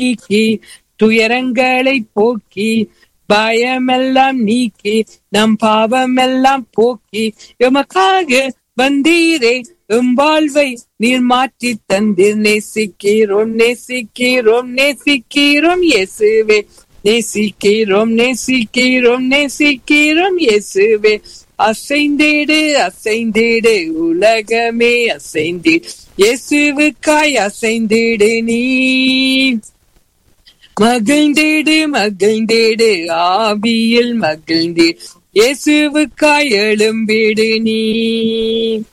நீக்கி துயரங்களை போக்கி பயமெல்லாம் நீக்கி நம் பாவமெல்லாம் போக்கி எமக்காக வந்தீரே எம் வாழ்வை நீர் மாற்றி தந்தீர் நேசிக்கிறோம் நேசிக்கிறோம் நேசிக்கிறோம் இயேசுவே நேசிக்கிறோம் நேசிக்கிறோம் நேசிக்கிறோம் இயேசுவே அசைந்திடு அசைந்திடு உலகமே அசைந்திடு இயேசுவுக்காய் அசைந்திடு நீ மகிழ்ந்திடு மகிழ்ந்திடு ஆவியில் மகிழ்ந்திடு இயேசுவுக்காய் எழும்பிடு நீ